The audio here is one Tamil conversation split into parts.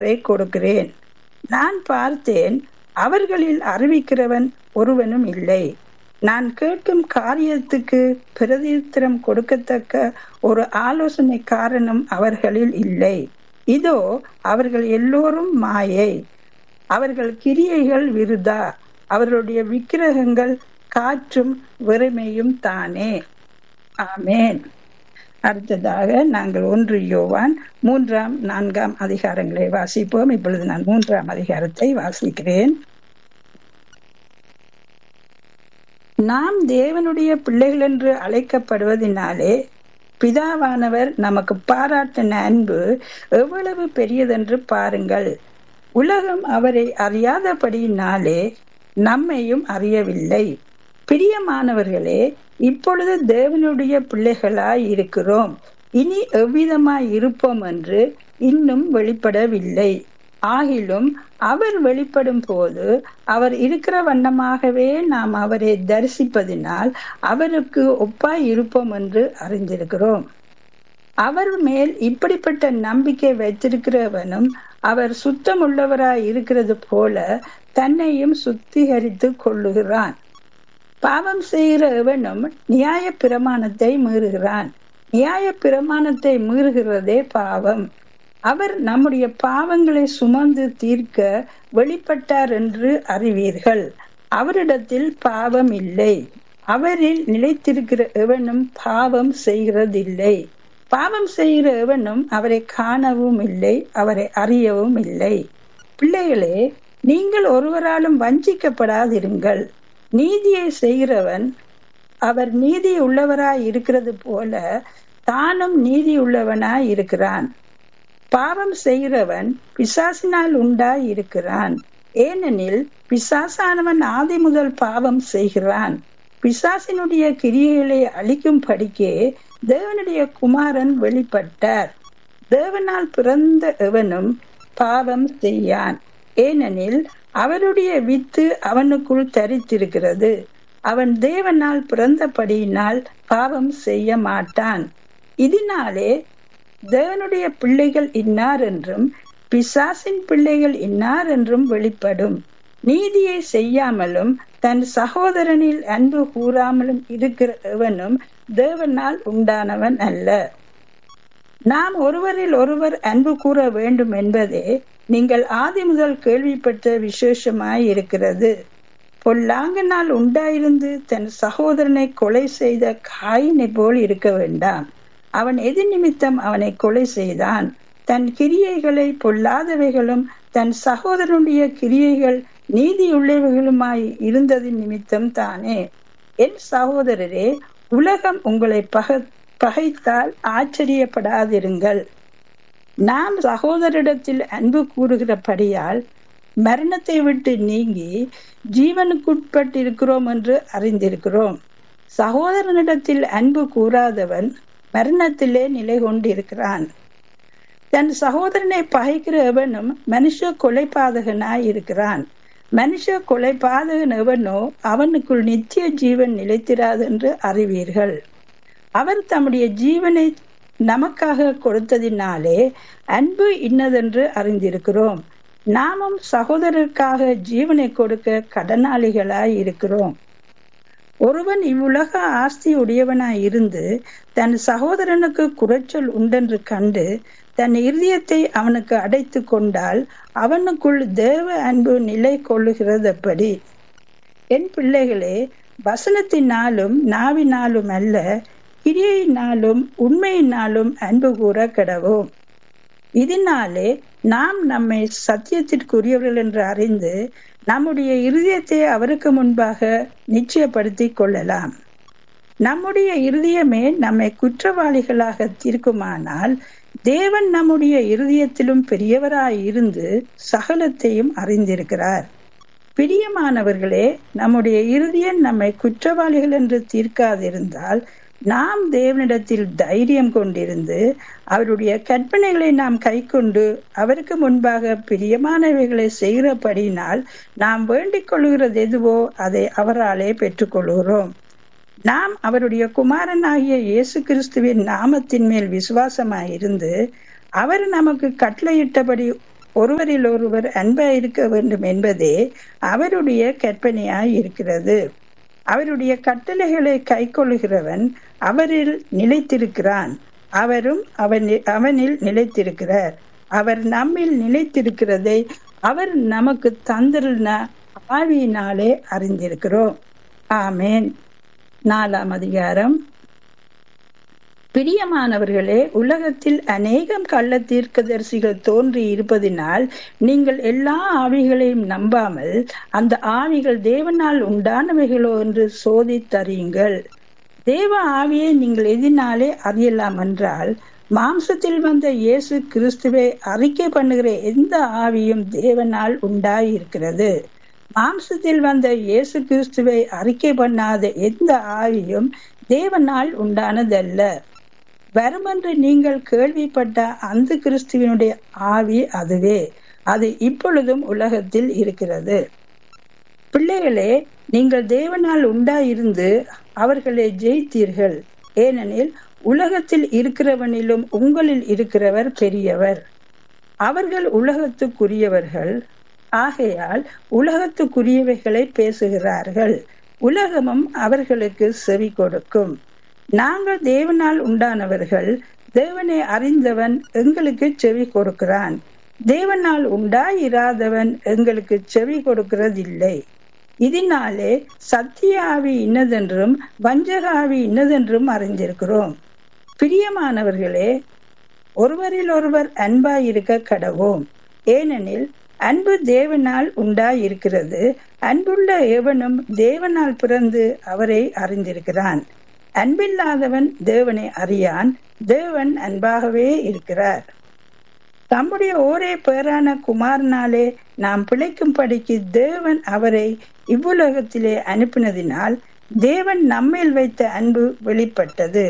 அதை கொடுக்கிறேன் நான் பார்த்தேன் அவர்களில் அறிவிக்கிறவன் ஒருவனும் இல்லை நான் கேட்கும் காரியத்துக்கு பிரதித்திரம் கொடுக்கத்தக்க ஒரு ஆலோசனை காரணம் அவர்களில் இல்லை இதோ அவர்கள் எல்லோரும் மாயை அவர்கள் கிரியைகள் விருதா அவர்களுடைய விக்கிரகங்கள் காற்றும் வெறுமையும் தானே ஆமேன் அடுத்ததாக நாங்கள் ஒன்று யோவான் மூன்றாம் நான்காம் அதிகாரங்களை வாசிப்போம் இப்பொழுது நான் மூன்றாம் அதிகாரத்தை வாசிக்கிறேன் நாம் தேவனுடைய பிள்ளைகள் என்று அழைக்கப்படுவதனாலே பிதாவானவர் நமக்கு பாராட்டின அன்பு எவ்வளவு பெரியதென்று பாருங்கள் உலகம் அவரை அறியாதபடியினாலே நம்மையும் அறியவில்லை பிரியமானவர்களே இப்பொழுது தேவனுடைய பிள்ளைகளாய் இருக்கிறோம் இனி எவ்விதமாய் இருப்போம் என்று இன்னும் வெளிப்படவில்லை ஆகிலும் அவர் வெளிப்படும் போது அவர் இருக்கிற வண்ணமாகவே நாம் அவரை தரிசிப்பதினால் அவருக்கு ஒப்பாய் இருப்போம் என்று அறிந்திருக்கிறோம் அவர் மேல் இப்படிப்பட்ட நம்பிக்கை வைத்திருக்கிறவனும் அவர் சுத்தமுள்ளவராய் இருக்கிறது போல தன்னையும் சுத்திகரித்து கொள்ளுகிறான் பாவம் செய்கிற எவனும் நியாய பிரமாணத்தை மீறுகிறான் நியாய பிரமாணத்தை மீறுகிறதே பாவம் அவர் நம்முடைய பாவங்களை சுமந்து தீர்க்க வெளிப்பட்டார் என்று அறிவீர்கள் அவரிடத்தில் பாவம் இல்லை அவரில் நிலைத்திருக்கிற எவனும் பாவம் செய்கிறதில்லை பாவம் செய்கிற எவனும் அவரை காணவும் இல்லை அவரை அறியவும் இல்லை பிள்ளைகளே நீங்கள் ஒருவராலும் வஞ்சிக்கப்படாதிருங்கள் நீதியை செய்கிறவன் அவர் நீதி உள்ளவராய் இருக்கிறது போல தானும் நீதி உள்ளவனாய் இருக்கிறான் பாவம் செய்கிறவன் பிசாசினால் உண்டாய் இருக்கிறான் ஏனெனில் பிசாசானவன் ஆதி முதல் பாவம் செய்கிறான் பிசாசினுடைய கிரியைகளை அழிக்கும் படிக்கே தேவனுடைய குமாரன் வெளிப்பட்டார் தேவனால் பிறந்த எவனும் பாவம் செய்யான் ஏனெனில் அவருடைய வித்து அவனுக்குள் தரித்திருக்கிறது அவன் தேவனால் பிறந்தபடியினால் பாவம் செய்ய மாட்டான் இதனாலே தேவனுடைய பிள்ளைகள் இன்னார் என்றும் பிசாசின் பிள்ளைகள் இன்னார் என்றும் வெளிப்படும் நீதியை செய்யாமலும் தன் சகோதரனில் அன்பு கூறாமலும் இருக்கிற எவனும் தேவனால் உண்டானவன் அல்ல நாம் ஒருவரில் ஒருவர் அன்பு கூற வேண்டும் என்பதே நீங்கள் ஆதி முதல் கேள்விப்பட்ட விசேஷமாய் இருக்கிறது பொல்லாங்கனால் உண்டாயிருந்து தன் சகோதரனை கொலை செய்த காயினை போல் இருக்க வேண்டாம் அவன் எது நிமித்தம் அவனை கொலை செய்தான் தன் கிரியைகளை பொல்லாதவைகளும் தன் சகோதரனுடைய கிரியைகள் நீதியுள்ளவைகளுமாய் இருந்ததின் நிமித்தம் தானே என் சகோதரரே உலகம் உங்களை பக பகைத்தால் ஆச்சரியப்படாதிருங்கள் நாம் சகோதரிடத்தில் அன்பு கூறுகிறபடியால் மரணத்தை விட்டு நீங்கி ஜீவனுக்குட்பட்டிருக்கிறோம் என்று அறிந்திருக்கிறோம் சகோதரனிடத்தில் அன்பு கூறாதவன் மரணத்திலே நிலை கொண்டிருக்கிறான் தன் சகோதரனை பகைக்கிற எவனும் மனுஷ கொலைபாதகனாய் இருக்கிறான் மனுஷ கொலைபாதகன் எவனோ அவனுக்குள் நித்திய ஜீவன் நிலைத்திராது என்று அறிவீர்கள் அவர் தம்முடைய ஜீவனை நமக்காக கொடுத்ததினாலே அன்பு இன்னதென்று அறிந்திருக்கிறோம் நாமும் சகோதரருக்காக ஜீவனை கொடுக்க கடனாளிகளாய் இருக்கிறோம் ஒருவன் இவ்வுலக ஆஸ்தி உடையவனாய் இருந்து தன் சகோதரனுக்கு குறைச்சல் உண்டென்று கண்டு தன் இருதயத்தை அவனுக்கு அடைத்து கொண்டால் அவனுக்குள் தேவ அன்பு நிலை கொள்ளுகிறதப்படி என் பிள்ளைகளே வசனத்தினாலும் நாவினாலும் அல்ல கிரியையினாலும் உண்மையினாலும் அன்பு கூற கிடவோம் இதனாலே நாம் நம்மை சத்தியத்திற்குரியவர்கள் என்று அறிந்து நம்முடைய இருதயத்தை அவருக்கு முன்பாக நிச்சயப்படுத்தி கொள்ளலாம் நம்முடைய இருதயமே நம்மை குற்றவாளிகளாக தீர்க்குமானால் தேவன் நம்முடைய இருதயத்திலும் பெரியவராய் இருந்து சகலத்தையும் அறிந்திருக்கிறார் பிரியமானவர்களே நம்முடைய இருதயம் நம்மை குற்றவாளிகள் என்று தீர்க்காதிருந்தால் நாம் தேவனிடத்தில் தைரியம் கொண்டிருந்து அவருடைய கற்பனைகளை நாம் கைக்கொண்டு அவருக்கு முன்பாக பிரியமானவைகளை செய்கிறபடினால் நாம் வேண்டிக் கொள்கிறது எதுவோ அதை அவராலே பெற்றுக்கொள்கிறோம் நாம் அவருடைய குமாரனாகிய இயேசு கிறிஸ்துவின் நாமத்தின் மேல் விசுவாசமாயிருந்து அவர் நமக்கு கட்டளையிட்டபடி ஒருவரில் ஒருவர் அன்பாய் இருக்க வேண்டும் என்பதே அவருடைய கற்பனையாய் இருக்கிறது அவருடைய கட்டளைகளை கைக்கொள்ளுகிறவன் அவரில் நிலைத்திருக்கிறான் அவரும் அவனில் அவனில் நிலைத்திருக்கிறார் அவர் நம்மில் நிலைத்திருக்கிறதை அவர் நமக்கு தந்திருந்த ஆவியினாலே அறிந்திருக்கிறோம் ஆமேன் நாலாம் அதிகாரம் பிரியமானவர்களே உலகத்தில் அநேகம் கள்ள தீர்க்கதரிசிகள் தோன்றி இருப்பதினால் நீங்கள் எல்லா ஆவிகளையும் நம்பாமல் அந்த ஆவிகள் தேவனால் உண்டானவைகளோ என்று சோதித்தறியுங்கள் தேவ ஆவியை நீங்கள் எதினாலே அறியலாம் என்றால் மாம்சத்தில் வந்த இயேசு கிறிஸ்துவை அறிக்கை பண்ணுகிற எந்த ஆவியும் தேவனால் உண்டாயிருக்கிறது மாம்சத்தில் வந்த இயேசு கிறிஸ்துவை அறிக்கை பண்ணாத எந்த ஆவியும் தேவனால் உண்டானதல்ல வருமென்று நீங்கள் கேள்விப்பட்ட அந்த கிறிஸ்துவனுடைய ஆவி அதுவே அது இப்பொழுதும் உலகத்தில் இருக்கிறது பிள்ளைகளே நீங்கள் தேவனால் உண்டாயிருந்து அவர்களை ஜெயித்தீர்கள் ஏனெனில் உலகத்தில் இருக்கிறவனிலும் உங்களில் இருக்கிறவர் பெரியவர் அவர்கள் உலகத்துக்குரியவர்கள் ஆகையால் உலகத்துக்குரியவைகளை பேசுகிறார்கள் உலகமும் அவர்களுக்கு செவி கொடுக்கும் நாங்கள் தேவனால் உண்டானவர்கள் தேவனை அறிந்தவன் எங்களுக்கு செவி கொடுக்கிறான் தேவனால் உண்டாயிராதவன் எங்களுக்கு செவி கொடுக்கிறதில்லை இதனாலே சத்திய ஆவி இன்னதென்றும் வஞ்சக ஆவி இன்னதென்றும் அறிந்திருக்கிறோம் பிரியமானவர்களே ஒருவரில் ஒருவர் அன்பாயிருக்க கடவோம் ஏனெனில் அன்பு தேவனால் உண்டாயிருக்கிறது அன்புள்ள எவனும் தேவனால் பிறந்து அவரை அறிந்திருக்கிறான் அன்பில்லாதவன் தேவனை அறியான் தேவன் அன்பாகவே இருக்கிறார் தம்முடைய ஒரே பேரான குமாரனாலே நாம் பிழைக்கும்படிக்கு தேவன் அவரை இவ்வுலகத்திலே அனுப்பினதினால் தேவன் நம்மேல் வைத்த அன்பு வெளிப்பட்டது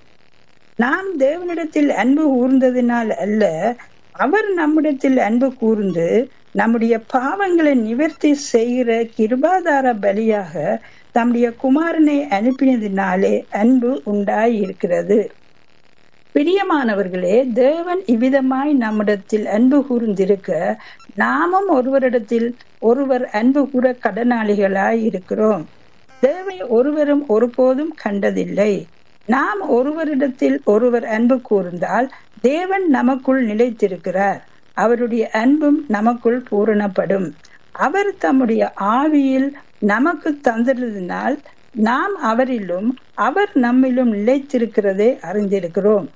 நாம் தேவனிடத்தில் அன்பு கூர்ந்ததினால் அல்ல அவர் நம்மிடத்தில் அன்பு கூர்ந்து நம்முடைய பாவங்களை நிவர்த்தி செய்கிற கிருபாதார பலியாக தம்முடைய குமாரனை அனுப்பினதினாலே அன்பு உண்டாய் இருக்கிறது பிரியமானவர்களே தேவன் இவ்விதமாய் நம்மிடத்தில் அன்பு கூர்ந்திருக்க நாமும் ஒருவரிடத்தில் ஒருவர் அன்பு கூற கடனாளிகளாய் இருக்கிறோம் தேவை ஒருவரும் ஒருபோதும் கண்டதில்லை நாம் ஒருவரிடத்தில் ஒருவர் அன்பு கூர்ந்தால் தேவன் நமக்குள் நிலைத்திருக்கிறார் அவருடைய அன்பும் நமக்குள் பூரணப்படும் அவர் தம்முடைய ஆவியில் நமக்கு தந்திருந்தனால் நாம் அவரிலும் அவர் நம்மிலும் நிலைத்திருக்கிறதை அறிந்திருக்கிறோம்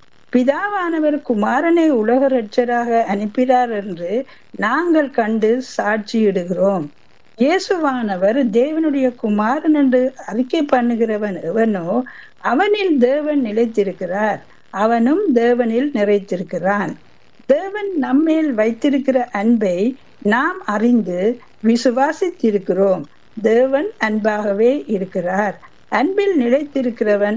பிதாவானவர் குமாரனை உலக ரட்சராக அனுப்பினார் என்று நாங்கள் கண்டு சாட்சியிடுகிறோம் இயேசுவானவர் தேவனுடைய குமாரன் என்று அறிக்கை பண்ணுகிறவன் எவனோ அவனில் தேவன் நிலைத்திருக்கிறார் அவனும் தேவனில் நிறைத்திருக்கிறான் தேவன் நம்மேல் வைத்திருக்கிற அன்பை நாம் அறிந்து விசுவாசித்திருக்கிறோம் தேவன் அன்பாகவே இருக்கிறார் அன்பில் நிலைத்திருக்கிறவன்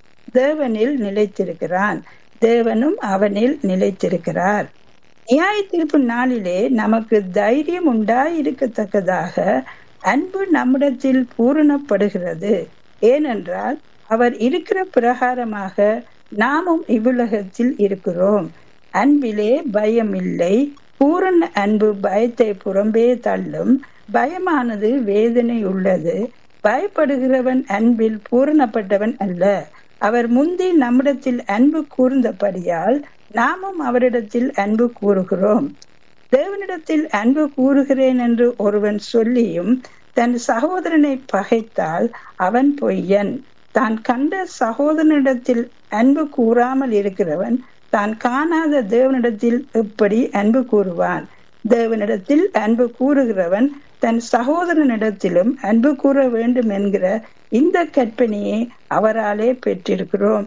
தேவனில் நிலைத்திருக்கிறான் தேவனும் அவனில் நிலைத்திருக்கிறார் நியாய தீர்ப்பு நாளிலே நமக்கு தைரியம் உண்டாயிருக்கத்தக்கதாக அன்பு நம்மிடத்தில் பூரணப்படுகிறது ஏனென்றால் அவர் இருக்கிற பிரகாரமாக நாமும் இவ்வுலகத்தில் இருக்கிறோம் அன்பிலே பயம் இல்லை பூரண அன்பு பயத்தை புறம்பே தள்ளும் பயமானது வேதனை உள்ளது பயப்படுகிறவன் அன்பில் பூரணப்பட்டவன் அல்ல அவர் முந்தி நம்மிடத்தில் அன்பு கூர்ந்தபடியால் நாமும் அவரிடத்தில் அன்பு கூறுகிறோம் தேவனிடத்தில் அன்பு கூறுகிறேன் என்று ஒருவன் சொல்லியும் தன் சகோதரனை பகைத்தால் அவன் பொய்யன் தான் கண்ட சகோதரனிடத்தில் அன்பு கூறாமல் இருக்கிறவன் தான் காணாத தேவனிடத்தில் எப்படி அன்பு கூறுவான் தேவனிடத்தில் அன்பு கூறுகிறவன் தன் சகோதரனிடத்திலும் அன்பு கூற வேண்டும் என்கிற இந்த கற்பனையை அவராலே பெற்றிருக்கிறோம்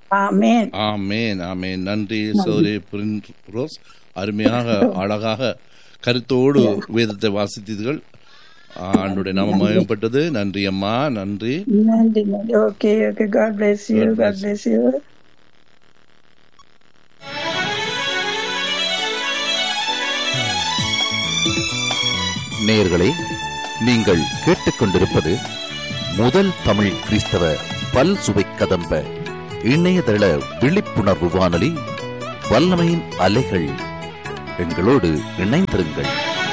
ஆமேன் ஆமேன் ஆமேன் நன்றி சௌரி ரோஸ் அருமையாக அழகாக கருத்தோடு வேதத்தை வாசித்தீர்கள் ஆண்டுடைய நாம மயப்பட்டது நன்றி அம்மா நன்றி நன்றி நன்றி okay okay God bless you God bless God bless you நேயர்களே நீங்கள் கேட்டுக்கொண்டிருப்பது முதல் தமிழ் கிறிஸ்தவ பல் சுவை கதம்ப இணையதள விழிப்புணர்வு வானொலி வல்லமையின் அலைகள் எங்களோடு இணைந்திருங்கள்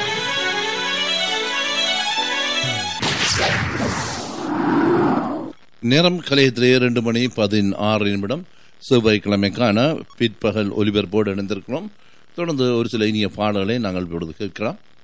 நேரம் கலையத்திலே இரண்டு மணி பதினாறு நிமிடம் செவ்வாய்க்கிழமைக்கான பிற்பகல் ஒலிபரப்போடு இணைந்திருக்கிறோம் தொடர்ந்து ஒரு சில இனிய பாடல்களை நாங்கள் இப்பொழுது கேட்கிறோம்